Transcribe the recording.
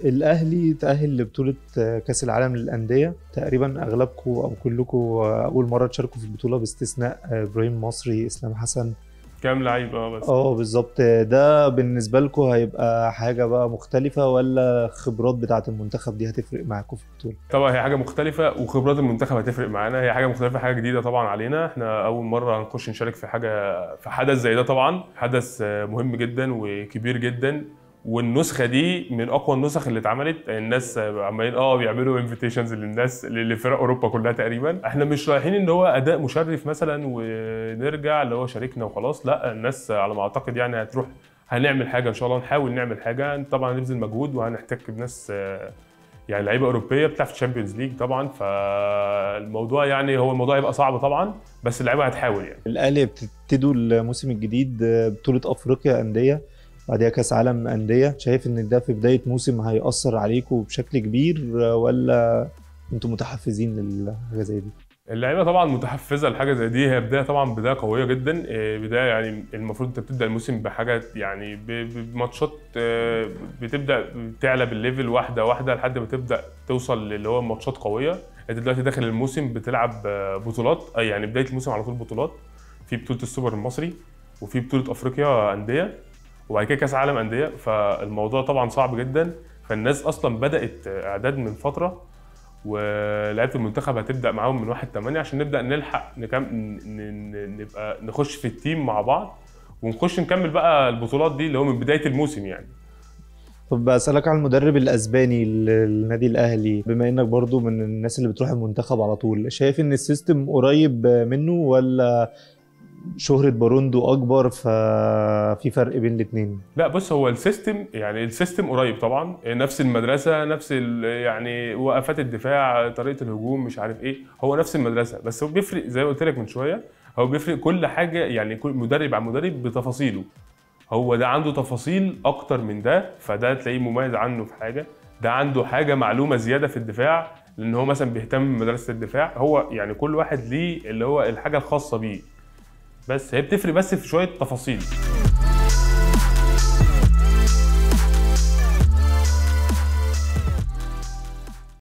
الاهلي تاهل لبطوله كاس العالم للانديه تقريبا اغلبكم او كلكم اول مره تشاركوا في البطوله باستثناء ابراهيم مصري اسلام حسن كام لعيب اه بس اه بالظبط ده بالنسبه لكم هيبقى حاجه بقى مختلفه ولا الخبرات بتاعه المنتخب دي هتفرق معاكم في البطوله طبعا هي حاجه مختلفه وخبرات المنتخب هتفرق معانا هي حاجه مختلفه حاجه جديده طبعا علينا احنا اول مره هنخش نشارك في حاجه في حدث زي ده طبعا حدث مهم جدا وكبير جدا والنسخه دي من اقوى النسخ اللي اتعملت الناس عمالين اه بيعملوا انفيتيشنز للناس لفرق اوروبا كلها تقريبا احنا مش رايحين ان هو اداء مشرف مثلا ونرجع اللي هو شاركنا وخلاص لا الناس على ما اعتقد يعني هتروح هنعمل حاجه ان شاء الله نحاول نعمل حاجه طبعا هنبذل مجهود وهنحتك بناس يعني لعيبه اوروبيه بتلعب في الشامبيونز ليج طبعا فالموضوع يعني هو الموضوع هيبقى صعب طبعا بس اللعيبه هتحاول يعني الاهلي بتبتدوا الموسم الجديد بطوله افريقيا انديه بعدها كاس عالم انديه شايف ان ده في بدايه موسم هيأثر عليكم بشكل كبير ولا انتم متحفزين للحاجه زي دي؟ اللعيبه طبعا متحفزه لحاجه زي دي هي بدايه طبعا بدايه قويه جدا بدايه يعني المفروض انت بتبدا الموسم بحاجه يعني بماتشات بتبدا تعلى بالليفل واحده واحده لحد ما تبدا توصل اللي هو ماتشات قويه انت دلوقتي داخل الموسم بتلعب بطولات يعني بدايه الموسم على طول بطولات في بطوله السوبر المصري وفي بطوله افريقيا انديه وبعد كده كاس عالم انديه فالموضوع طبعا صعب جدا فالناس اصلا بدات اعداد من فتره ولعيبه المنتخب هتبدا معاهم من 1 8 عشان نبدا نلحق نكم... نبقى نخش في التيم مع بعض ونخش نكمل بقى البطولات دي اللي هو من بدايه الموسم يعني طب بسألك عن المدرب الأسباني للنادي الأهلي بما إنك برضو من الناس اللي بتروح المنتخب على طول شايف إن السيستم قريب منه ولا شهرة باروندو أكبر ففي فرق بين الاتنين لا بص هو السيستم يعني السيستم قريب طبعا نفس المدرسة نفس يعني وقفات الدفاع طريقة الهجوم مش عارف ايه هو نفس المدرسة بس هو بيفرق زي ما قلت لك من شوية هو بيفرق كل حاجة يعني كل مدرب عن مدرب بتفاصيله هو ده عنده تفاصيل أكتر من ده فده تلاقيه مميز عنه في حاجة ده عنده حاجة معلومة زيادة في الدفاع لأن هو مثلا بيهتم بمدرسة الدفاع هو يعني كل واحد ليه اللي هو الحاجة الخاصة بيه بس هي بتفرق بس في شويه تفاصيل